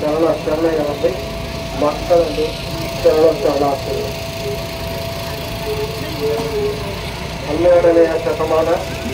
ಶರಣ ಶರಣೆಗಳಲ್ಲಿ ಮಕ್ಕಳಲ್ಲಿ ಶರಣ ಶರಣಾರ್ಥಿಗಳು ಹನ್ನೆರಡನೆಯ ಶತಮಾನ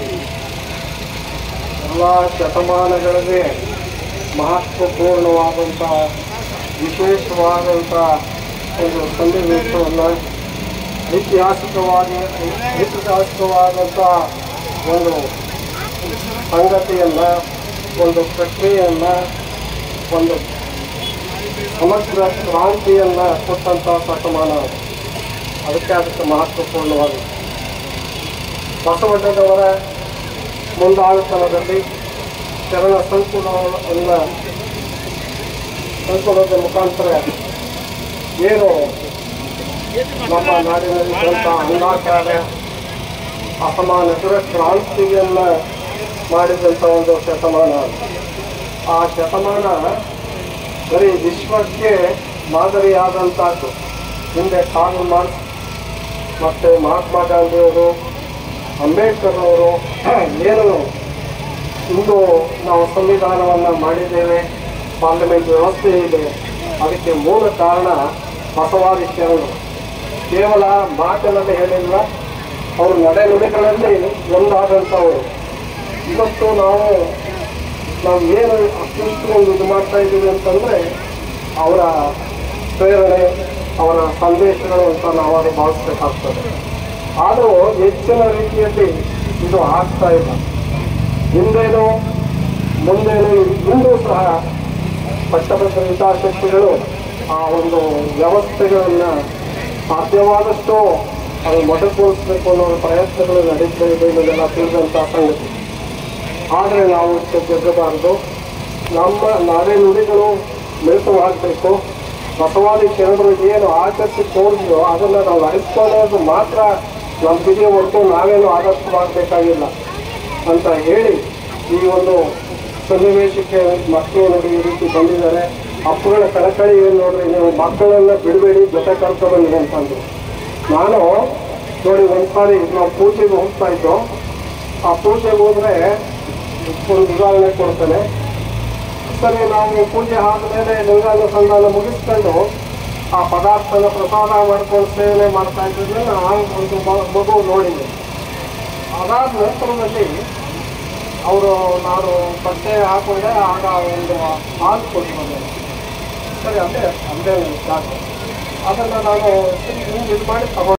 ಎಲ್ಲ ಶತಮಾನಗಳಿಗೆ ಮಹತ್ವಪೂರ್ಣವಾದಂಥ ವಿಶೇಷವಾದಂಥ ಒಂದು ಸನ್ನಿವೇಶವನ್ನು ಐತಿಹಾಸಿಕವಾಗಿ ಐತಿಹಾಸಿಕವಾದಂಥ ಒಂದು ಸಂಗತಿಯನ್ನು ಒಂದು ಪ್ರಕ್ರಿಯೆಯನ್ನು ಒಂದು ಸಮಗ್ರ ಕ್ರಾಂತಿಯನ್ನು ಕೊಟ್ಟಂಥ ಶತಮಾನ ಅದು. ಅದಕ್ಕೆ ಅದಕ್ಕೆ ಮಹತ್ವಪೂರ್ಣವಾಗಿದೆ ಬಸವಣ್ಣನವರ ಮುಂದಾಳುತನದಲ್ಲಿ ಶರಣ ಸಂಕುಲವನ್ನು ಸಂಕುಲದ ಮುಖಾಂತರ ಏನು ನಮ್ಮ ನಾಡಿನಲ್ಲಿ ಸ್ವಂತ ಅಂಗಾಕಾರ ಅಸಮಾನತರ ಕ್ರಾಂತಿಯನ್ನು ಮಾಡಿದಂಥ ಒಂದು ಶತಮಾನ ಆ ಶತಮಾನ ಬರೀ ವಿಶ್ವಕ್ಕೆ ಮಾದರಿಯಾದಂಥದ್ದು ಹಿಂದೆ ಕಾರ್ಲ್ ಮಾರ್ಕ್ಸ್ ಮತ್ತು ಮಹಾತ್ಮ ಗಾಂಧಿಯವರು ಅಂಬೇಡ್ಕರ್ ಅವರು ಏನು ಇಂದು ನಾವು ಸಂವಿಧಾನವನ್ನು ಮಾಡಿದ್ದೇವೆ ಪಾರ್ಲಿಮೆಂಟ್ ವ್ಯವಸ್ಥೆ ಇದೆ ಅದಕ್ಕೆ ಮೂಲ ಕಾರಣ ಬಸವಾದಿ ಶರಣರು ಕೇವಲ ಮಾತಿನಲ್ಲಿ ಹೇಳಿಲ್ಲ ಅವರು ನಡೆನುಡಿಗಳಲ್ಲಿ ಒಂದಾದಂಥವರು ಇವತ್ತು ನಾವು ನಾವು ಏನು ಅಷ್ಟು ಒಂದು ಇದು ಮಾಡ್ತಾ ಇದ್ದೀವಿ ಅಂತಂದರೆ ಅವರ ಪ್ರೇರಣೆ ಅವರ ಸಂದೇಶಗಳು ಅಂತ ನಾವು ಅದು ಭಾವಿಸ್ಬೇಕಾಗ್ತದೆ ಆದರೂ ಹೆಚ್ಚಿನ ರೀತಿಯಲ್ಲಿ ಇದು ಆಗ್ತಾ ಇಲ್ಲ ಹಿಂದೇನು ಮುಂದೇನು ಇಂದೂ ಸಹ ಪಟ್ಟಭದ್ರ ಹಿತಾಸಕ್ತಿಗಳು ಆ ಒಂದು ವ್ಯವಸ್ಥೆಗಳನ್ನು ಸಾಧ್ಯವಾದಷ್ಟು ಅದು ಮೊಟಕುಗೊಳಿಸಬೇಕು ಅನ್ನೋ ಪ್ರಯತ್ನಗಳು ನಡೀತಾ ಇದೆ ಇದನ್ನೆಲ್ಲ ತಿಳಿದಂಥ ಸಂಗತಿ ಆದರೆ ನಾವು ಜಗ್ಗಬಾರದು ನಮ್ಮ ನಾವೇ ನುಡಿಗಳು ಮಿಳಿತವಾಗಬೇಕು ಬಸವಾದಿ ಶರಣರು ಏನು ಆಚರಿಸಿ ತೋರಿಸಿದ್ರು ಅದನ್ನು ನಾವು ನಡೆಸ್ಕೊಳ್ಳೋದು ಮಾತ್ರ ನಮ್ಮ ಬಿಡಿ ಹೊರತು ನಾವೇನು ಆದರ್ಶ ಮಾಡಬೇಕಾಗಿಲ್ಲ ಅಂತ ಹೇಳಿ ಈ ಒಂದು ಸನ್ನಿವೇಶಕ್ಕೆ ಮಕ್ಕಳು ನೋಡಿ ಈ ರೀತಿ ಬಂದಿದ್ದಾರೆ ಅಪ್ಪುಗಳ ಕಳಕಳಿ ಏನು ನೋಡ್ರಿ ನೀವು ಮಕ್ಕಳನ್ನ ಬಿಡಬೇಡಿ ಜೊತೆ ಕರ್ಕೊಂಡು ಬನ್ನಿ ಅಂತಂದ್ರು ನಾನು ನೋಡಿ ಒಂದ್ಸಾರಿ ನಾವು ಪೂಜೆಗೆ ಹೋಗ್ತಾ ಇದ್ದೋ ಆ ಪೂಜೆಗೆ ಹೋದ್ರೆ ಒಂದು ಉದಾಹರಣೆ ಕೊಡ್ತೇನೆ ಸರಿ ನಾವು ಪೂಜೆ ಆದಮೇಲೆ ಲಿಂಗಾಂಗ ಸಂಧಾನ ಮುಗಿಸ್ಕೊಂಡು ಆ ಪದಾರ್ಥನ ಪ್ರಸಾದ ಮಾಡ್ಕೊಂಡು ಸೇವನೆ ಮಾಡ್ತಾ ಇದ್ದರೆ ನಾನು ಒಂದು ಮ- ಮಗು ನೋಡಿದೆ ಅದಾದ ನಂತರದಲ್ಲಿ ಅವರು ನಾನು ಬಟ್ಟೆ ಹಾಕೊಂಡೆ ಆಗ ಒಂದು ಹಾಲು ಕೊಟ್ಟು ಬಂದೆ ಸರಿ ಅದೇ ಅದೇ ಸಾಕು ಅದನ್ನು ನಾನು ಹಿಂಗೆ ಇದು ಮಾಡಿ ತಗೊಂಡೆ